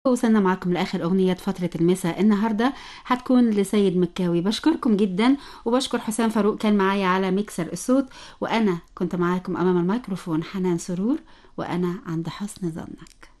وصلنا معكم لآخر أغنية فترة المساء النهاردة هتكون لسيد مكاوي بشكركم جدا وبشكر حسام فاروق كان معايا على ميكسر الصوت وأنا كنت معاكم أمام الميكروفون حنان سرور وأنا عند حسن ظنك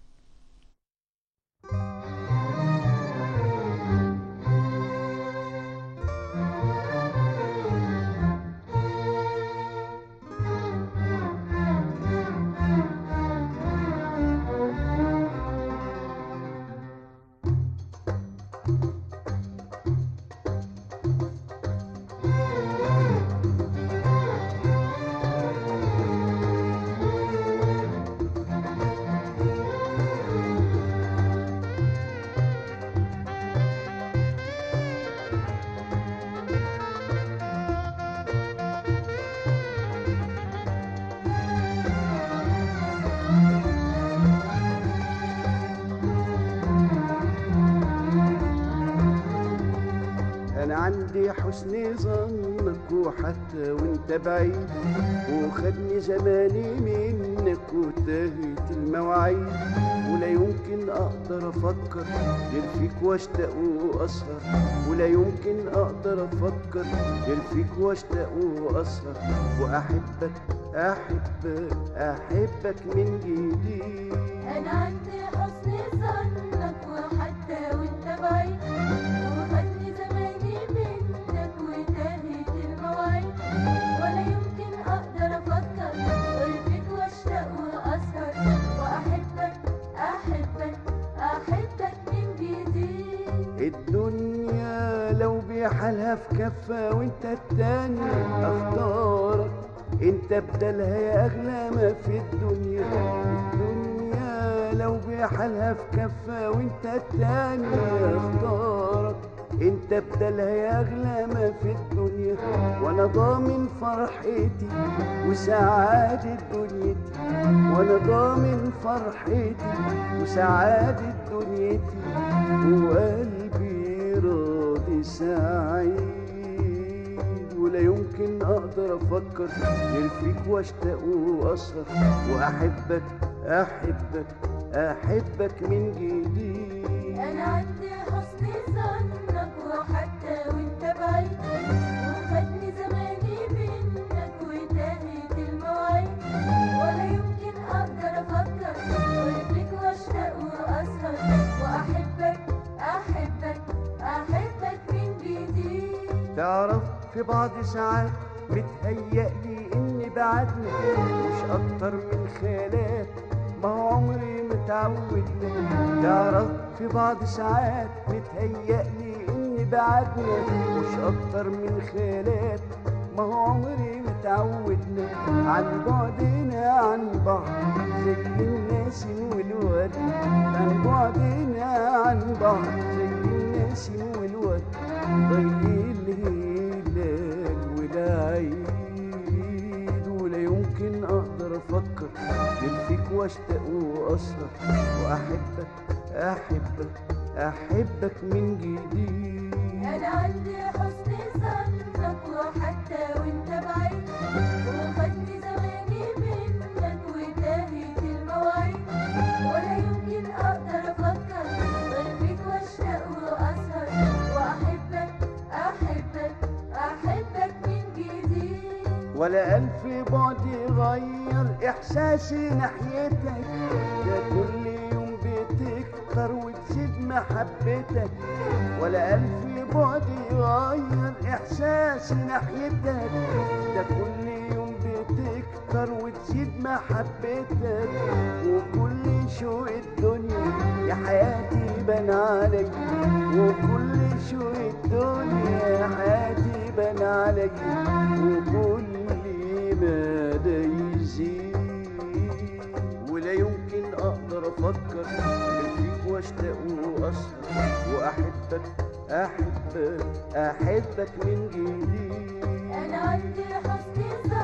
انا عندي حسن ظنك وحتى وانت بعيد وخدني زماني منك وتهت المواعيد ولا يمكن اقدر افكر غير فيك واشتاق واسهر ولا يمكن اقدر افكر غير فيك واشتاق واسهر واحبك احبك احبك من جديد أنا عندي حسن ظنك وحتى وأنت بعيد وخدني زماني منك وتاهت المواعيد ولا يمكن أقدر أفكر غير فيك وأشتاق وأسهر وأحبك أحبك أحبك من جديد الدنيا لو بحالها في كفة وانت التاني اختارك انت بدلها يا اغلى ما في الدنيا الدنيا لو بحالها في كفة وانت التاني اختارك انت بدلها يا اغلى ما في الدنيا وانا ضامن فرحتي وسعادة دنيتي وانا ضامن فرحتي وسعادة دنيتي وقلبي راضي سعيد ولا يمكن اقدر افكر غير فيك واشتاق واسهر واحبك احبك احبك من جديد أنا عندي حسن ظنك وحتى وأنت بعيد وخدني زماني منك وتاهت المواعيد ولا يمكن أقدر أفكر غير فيك وأشتاق وأسهر وأحبك أحبك أحبك من جديد تعرف في بعض ساعات متهيألي إني بعدني مش أكتر من خيالات ما هو عمري متعودنا تعرف في بعض ساعات متهيألي إني بعدني مش أكتر من خيالات ما هو عمري متعودنا عن بعدنا عن بعض زي النسيم والورد عن بعدنا عن بعض زي النسيم والورد ضي الهلال والعيد ولا يمكن اقدر افكر غير فيك واشتاق واسهر واحبك احبك احبك من جديد أنا عندي حسن ظنك وحتى وأنت بعيد وخدني زماني منك وتاهت المواعيد ولا يمكن أقدر أفكر غير فيك وأشتاق وأسهر وأحبك أحبك أحبك من جديد ولا ألف بعد يغير إحساسي ناحيتك ده كل يوم بتكتر وتزيد محبتك ولا ألف بعد يغير إحساسي ناحيتك ده كل يوم بتكتر وتزيد محبتك وكل شوق الدنيا يا حياتي بان عليك وكل شوق الدنيا يا حياتي بان عليك وكل مدى يزيد ولا يمكن اقدر افكر غير فيك واشتاق واسهر واحبك احبك احبك من جديد أنا عندي حسن ظن